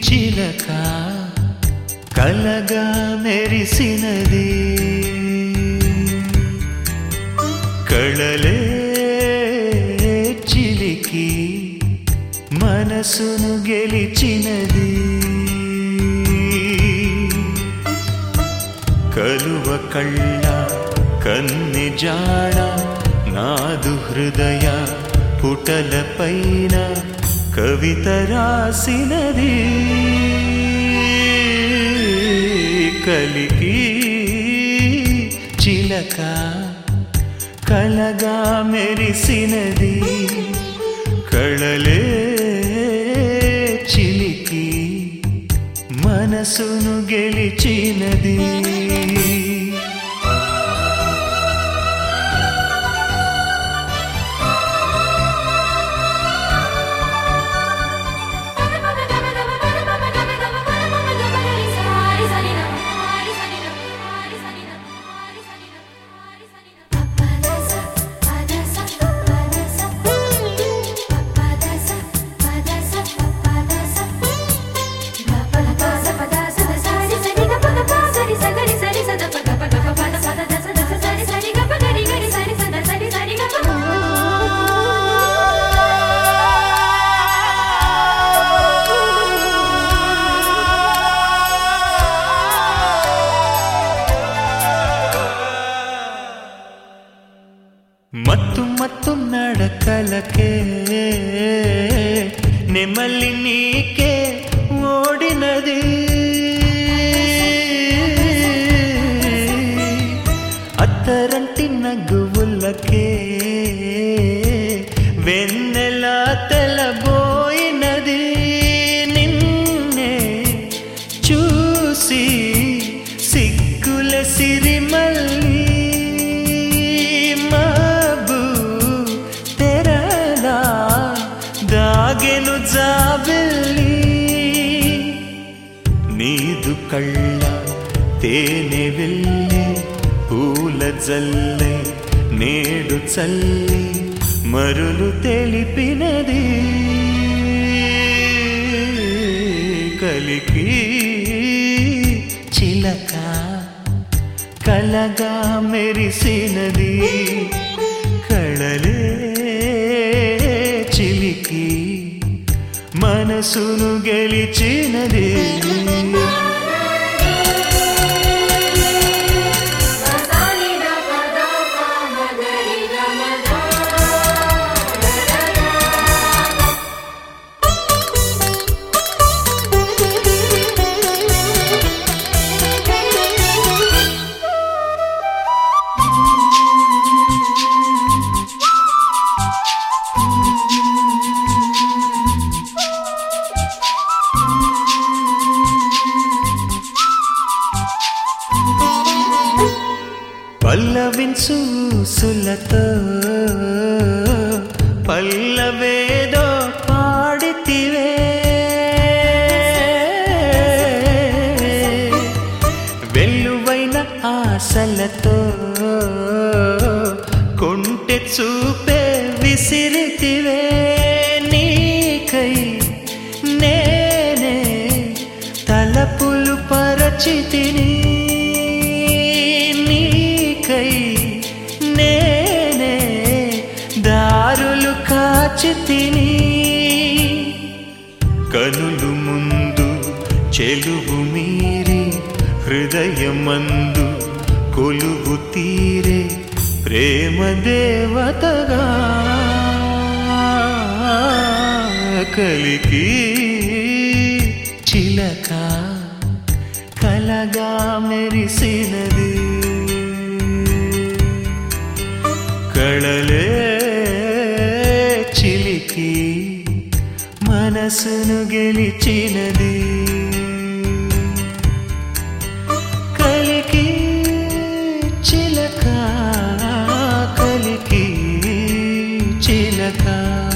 చిలక కలగా మెరిసినది కళలే చిలికి మనసును గెలిచినది కలువ కళ్ళ కన్నె జాడ నాదు హృదయ పుటల పైన కవిత రాసినది కలికి చిలక కలగా మెరిసినది కళలే చిలికి మనసును గెలిచినది మత్తు మత్తు నడకలకే నెమలి నీకే ఓడినది అత్తరంటి నగువులకే వెన్నెల తెలబోయినది నిన్నే చూసి సిగ్గుల సిరిమల్లి మబు తెరలా దాగెను జాబిల్లి నీదు కళ్ళ తేనె వెళ్ళి పూల జల్లె నేడు చల్లి మరులు తెలిపినది కలికి చిలక కలగా మెరిసినది కళలే చిలికి మనసును గెలిచినది పల్లవించు సులతో పల్లవేదో పాడితివే వెల్లువైన ఆశలతో కొంటె చూపే విసిరితివే నీకై నేనే తలపులు పరచితిని నీకై నేనే దారులు కాచితిని కనులు ముందు చెలువు మీరి హృదయమందు కొలువు తీరే ప్రేమ దేవతగా కలికి చిలక కలగా మెరిసినది కళలే చిలికి మనసును గెలిచినది కలికి చిలక కలికి చిలక